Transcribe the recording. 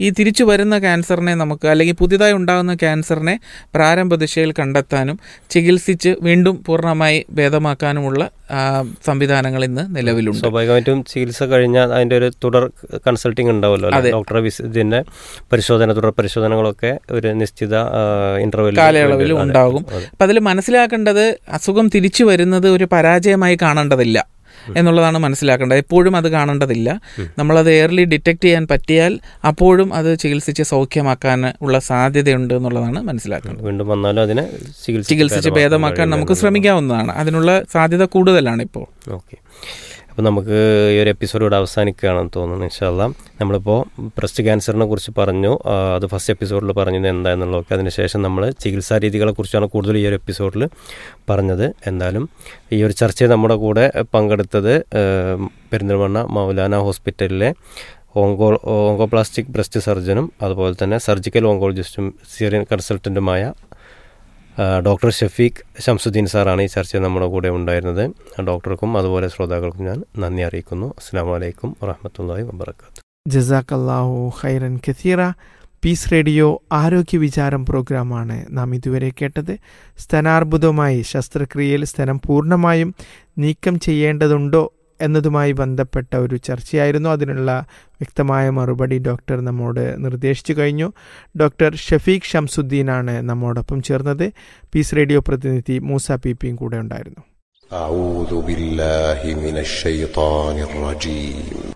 ഈ തിരിച്ചു വരുന്ന ക്യാൻസറിനെ നമുക്ക് അല്ലെങ്കിൽ പുതിയതായി ഉണ്ടാകുന്ന ക്യാൻസറിനെ പ്രാരംഭ ദിശയിൽ കണ്ടെത്താനും ചികിത്സിച്ച് വീണ്ടും പൂർണ്ണമായി ഭേദമാക്കാനുമുള്ള ആ, സംവിധാനങ്ങൾ ഇന്ന് നിലവിലുണ്ട് സ്വാഭാവികമായിട്ടും ചികിത്സ കഴിഞ്ഞാൽ അതിന്റെ ഒരു തുടർ കൺസൾട്ടിങ് ഉണ്ടാവുമല്ലോ അല്ലേ? അതെ. ഡോക്ടറെ വിസി- ഇതിന്റെ പരിശോധന തുടർ പരിശോധനകളൊക്കെ ഒരു നിശ്ചിത ഇന്റർവെൽ കാലയളവിൽ ഉണ്ടാകും അപ്പം അതിൽ മനസ്സിലാക്കേണ്ടത് അസുഖം തിരിച്ചു വരുന്നത് ഒരു പരാജയമായി കാണേണ്ടതില്ല എന്നുള്ളതാണ് മനസ്സിലാക്കേണ്ടത് എപ്പോഴും അത് കാണേണ്ടതില്ല നമ്മളത് എയർലി ഡിറ്റക്ട് ചെയ്യാൻ പറ്റിയാൽ അപ്പോഴും അത് ചികിത്സിച്ച് സൗഖ്യമാക്കാൻ ഉള്ള സാധ്യതയുണ്ട് എന്നുള്ളതാണ് മനസ്സിലാക്കേണ്ടത് വീണ്ടും വന്നാലും അതിനെ ചികിത്സിച്ച് ഭേദമാക്കാൻ നമുക്ക് ശ്രമിക്കാവുന്നതാണ് അതിനുള്ള സാധ്യത കൂടുതലാണ് ഇപ്പോൾ ഓക്കെ അപ്പോൾ നമുക്ക് ഈ ഒരു എപ്പിസോഡ് ഇവിടെ അവസാനിക്കുകയാണെന്ന് തോന്നുന്നു ഇൻഷാല്ല നമ്മളിപ്പോൾ ബ്രസ്റ്റ് ക്യാൻസറിനെ കുറിച്ച് പറഞ്ഞു ആ, അത് ഫസ്റ്റ് എപ്പിസോഡിൽ പറഞ്ഞത് എന്താണെന്നുള്ളതൊക്കെ അതിനുശേഷം നമ്മൾ ചികിത്സാ രീതികളെക്കുറിച്ചാണ് കൂടുതൽ ഈ ഒരു എപ്പിസോഡിൽ പറഞ്ഞത് എന്തായാലും ഈ ഒരു ചർച്ചയിൽ നമ്മുടെ കൂടെ പങ്കെടുത്തത് ഏം, പെരിന്തൽമണ്ണ മൗലാന ഹോസ്പിറ്റലിലെ ഓങ്കോ ഓങ്കോപ്ലാസ്റ്റിക് ബ്രസ്റ്റ് സർജനും അതുപോലെ തന്നെ സർജിക്കൽ ഓങ്കോളജിസ്റ്റും സീറിയൻ കൺസൾട്ടൻറ്റുമായ ആ, ഡോക്ടർ ഷഫീഖ് ഷംസുദ്ദീൻ സാറാണ് ഈ ചർച്ചയിൽ നമ്മുടെ കൂടെ ഉണ്ടായിരുന്നത് ഡോക്ടർക്കും അതുപോലെ ശ്രോതാക്കൾക്കും ഞാൻ നന്ദി അറിയിക്കുന്നു അസ്സാം വലൈക്കും വറഹമത്തല്ലാഹി വബർക്കാത്തു ജസാക്കല്ലാഹു ഖൈറൻ കസീറ പീസ് റേഡിയോ ആരോഗ്യ വിചാരം പ്രോഗ്രാമാണ് നാം ഇതുവരെ കേട്ടത് സ്തനാർബുദവുമായി ശസ്ത്രക്രിയയിൽ സ്തനം പൂർണ്ണമായും നീക്കം ചെയ്യേണ്ടതുണ്ടോ എന്നതുമായി ബന്ധപ്പെട്ട ഒരു ചർച്ചയായിരുന്നു അതിനുള്ള വ്യക്തമായ മറുപടി ഡോക്ടർ നമ്മോട് നിർദ്ദേശിച്ചു കഴിഞ്ഞു ഡോക്ടർ ഷഫീഖ് ഷംസുദ്ദീനാണ് നമ്മോടൊപ്പം ചേർന്നത് പീസ് റേഡിയോ പ്രതിനിധി മൂസ പി പിയും കൂടെ ഉണ്ടായിരുന്നു أعوذ بالله من الشيطان الرجيم